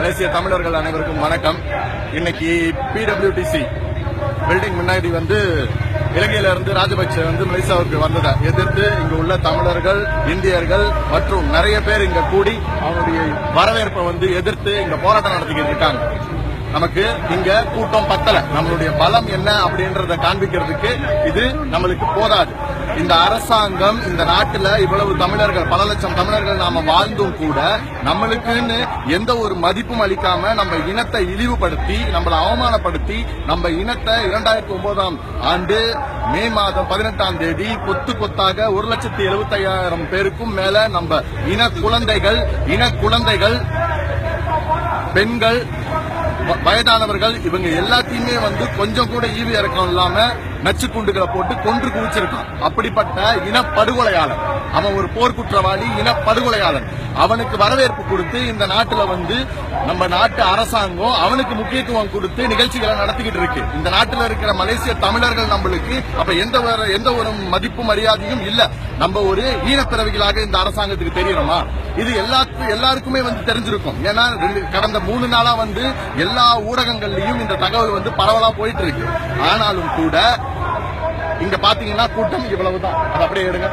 மலேசிய தமிழர்கள் அனைவருக்கும் வணக்கம் இன்னைக்கு பிடபிள்யூடிசி பில்டிங் முன்னாடி வந்து இலங்கையில இருந்து ராஜபக்ச வந்து மலேசியாவுக்கு வந்ததை எதிர்த்து இங்க உள்ள தமிழர்கள் இந்தியர்கள் மற்றும் நிறைய பேர் இங்க கூடி அவனுடைய வரவேற்பை வந்து எதிர்த்து இங்க போராட்டம் நடத்திக்கிட்டு இருக்காங்க நமக்கு இங்க கூட்டம் பத்தல நம்மளுடைய பலம் என்ன அப்படின்றத காண்பிக்கிறதுக்கு இது நம்மளுக்கு போதாது இந்த அரசாங்கம் இந்த நாட்டுல இவ்வளவு தமிழர்கள் பல லட்சம் தமிழர்கள் நாம வாழ்ந்தும் கூட நம்மளுக்குன்னு எந்த ஒரு மதிப்பும் அளிக்காம நம்ம இனத்தை இழிவுபடுத்தி நம்மளை அவமானப்படுத்தி நம்ம இனத்தை இரண்டாயிரத்தி ஒன்பதாம் ஆண்டு மே மாதம் பதினெட்டாம் தேதி கொத்து கொத்தாக ஒரு லட்சத்தி எழுபத்தி ஐயாயிரம் பேருக்கும் மேல நம்ம இன குழந்தைகள் இன குழந்தைகள் பெண்கள் வ- வயதானவர்கள் இவங்க எல்லாத்தையுமே வந்து கொஞ்சம் கூட ஈவு இறக்கம் இல்லாம நச்சு குண்டுகளை போட்டு கொன்று குவிச்சிருக்கான் அப்படிப்பட்ட இனப்படுகொலையாளன் அவன் ஒரு போர்க்குற்றவாளி இனப்படுகொலையாளன் அவனுக்கு வரவேற்பு கொடுத்து இந்த நாட்டுல வந்து நம்ம நாட்டு அரசாங்கம் அவனுக்கு முக்கியத்துவம் கொடுத்து நிகழ்ச்சிகளை நடத்திக்கிட்டு இருக்கு இந்த நாட்டுல இருக்கிற மலேசிய தமிழர்கள் நம்மளுக்கு அப்ப எந்த ஒரு எந்த ஒரு மதிப்பு மரியாதையும் இல்ல நம்ம ஒரு ஈனப்பிறவிகளாக இந்த அரசாங்கத்துக்கு தெரியணுமா இது எல்லாத்துக்கும் எல்லாருக்குமே வந்து தெரிஞ்சிருக்கும் ஏன்னா ரெண்டு- கடந்த மூணு நாளா வந்து எல்லா ஊடகங்கள்லயும் இந்த தகவல் வந்து பரவலா போயிட்டு இருக்கு ஆனாலும் கூட இங்க பாத்தீங்கன்னா கூட்டம் இவ்வளவுதான் அதை அப்படியே எடுங்க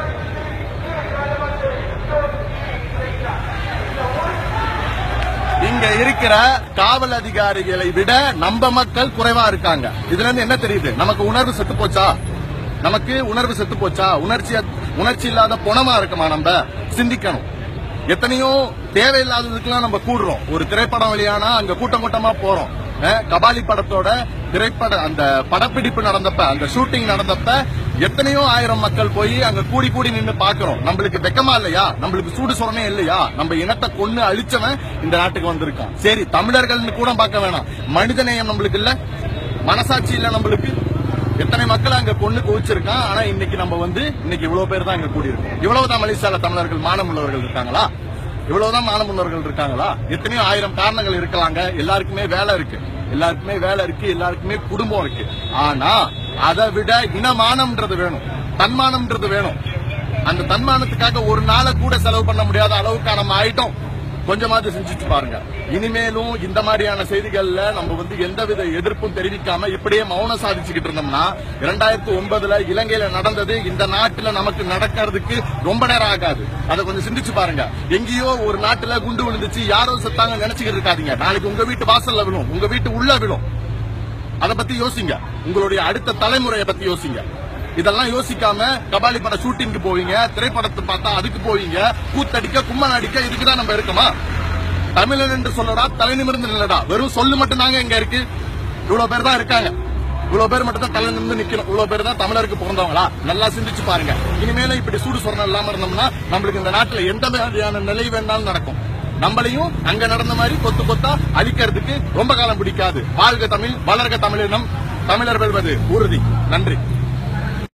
இங்க இருக்கிற காவல் அதிகாரிகளை விட நம்ம மக்கள் குறைவா இருக்காங்க இதுல இருந்து என்ன தெரியுது நமக்கு உணர்வு செத்து போச்சா நமக்கு உணர்வு செத்து போச்சா உணர்ச்சி உணர்ச்சி இல்லாத புணமா இருக்குமா நம்ம சிந்திக்கணும் எத்தனையோ தேவையில்லாததுக்கெல்லாம் நம்ம கூடுறோம் ஒரு திரைப்படம் வெளியானா அங்க கூட்டம் கூட்டமா போறோம் அஹ், கபாலி படத்தோட திரைப்பட அந்த படப்பிடிப்பு நடந்தப்ப அந்த ஷூட்டிங் நடந்தப்ப எத்தனையோ ஆயிரம் மக்கள் போய் அங்க கூடி கூடி நின்னு பாக்குறோம் நம்மளுக்கு வெக்கமா இல்லையா நம்மளுக்கு சூடு சொரணே இல்லையா நம்ம இனத்தை கொன்னு அழிச்சவன் இந்த நாட்டுக்கு வந்திருக்கான் சரி தமிழர்கள்னு கூட பார்க்க வேணாம் மனிதநேயம் நம்மளுக்கு இல்ல மனசாட்சி இல்ல நம்மளுக்கு எத்தனை மக்கள் அங்க கொண்டு குவிச்சிருக்கான் ஆனா இன்னைக்கு நம்ம வந்து இன்னைக்கு இவ்வளவு பேர் தான் அங்க கூடியிருக்கோம் இவ்வளவுதான் மலேசியால தமிழர்கள் மானமுள்ளவர்கள் இருக்காங்களா இவ்வளவுதான் மானமுள்ளவர்கள் இருக்காங்களா எத்தனையோ ஆயிரம் காரணங்கள் இருக்கலாங்க எல்லாருக்குமே வேலை இருக்கு எல்லாருக்குமே வேலை இருக்கு எல்லாருக்குமே குடும்பம் இருக்கு ஆனா அதை விட இனமானம்ன்றது வேணும் தன்மானம்ன்றது வேணும் அந்த தன்மானத்துக்காக ஒரு நாளை கூட செலவு பண்ண முடியாத அளவுக்கு நம்ம ஆயிட்டோம் கொஞ்சமாவது செஞ்சுட்டு பாருங்க இனிமேலும் இந்த மாதிரியான செய்திகள்ல நம்ம வந்து எந்தவித எதிர்ப்பும் தெரிவிக்காம இப்படியே மௌனம் சாதிச்சுக்கிட்டு இருந்தோம்னா இரண்டாயிரத்தி ஒன்பதுல இலங்கையில நடந்தது இந்த நாட்டுல நமக்கு நடக்கிறதுக்கு ரொம்ப நேரம் ஆகாது அதை கொஞ்சம் சிந்திச்சு பாருங்க எங்கேயோ ஒரு நாட்டுல குண்டு விழுந்துச்சு யாரோ செத்தாங்க நினைச்சுக்கிட்டு இருக்காதீங்க நாளைக்கு உங்க வீட்டு வாசல்ல விழும் உங்க வீட்டு உள்ள விழும் அதை பத்தி யோசிங்க உங்களுடைய அடுத்த தலைமுறையை பத்தி யோசிங்க இதெல்லாம் யோசிக்காம கபாலி பட ஷூட்டிங்க்கு போவீங்க திரைப்படத்தை பார்த்தா அதுக்கு போவீங்க கூத்தடிக்க கும்மன் அடிக்க இதுக்கு தான் நம்ம இருக்கோமா தமிழன் என்று சொல்லடா தலை நிமிர்ந்து நில்லடா வெறும் சொல்லு மட்டும் தாங்க இங்க இருக்கு இவ்வளவு பேர் தான் இருக்காங்க இவ்வளவு பேர் மட்டும் தான் தலை நிமிர்ந்து நிக்கணும் இவ்வளவு பேர் தான் தமிழருக்கு பிறந்தவங்களா நல்லா சிந்திச்சு பாருங்க இனிமேல இப்படி சூடு சொரணம் இல்லாம இருந்தோம்னா நம்மளுக்கு இந்த நாட்டுல எந்த மாதிரியான நிலை வேணாலும் நடக்கும் நம்மளையும் அங்க நடந்த மாதிரி கொத்து கொத்தா அழிக்கிறதுக்கு ரொம்ப காலம் பிடிக்காது வாழ்க தமிழ் வளர்க தமிழினம் தமிழர் வெல்வது உறுதி நன்றி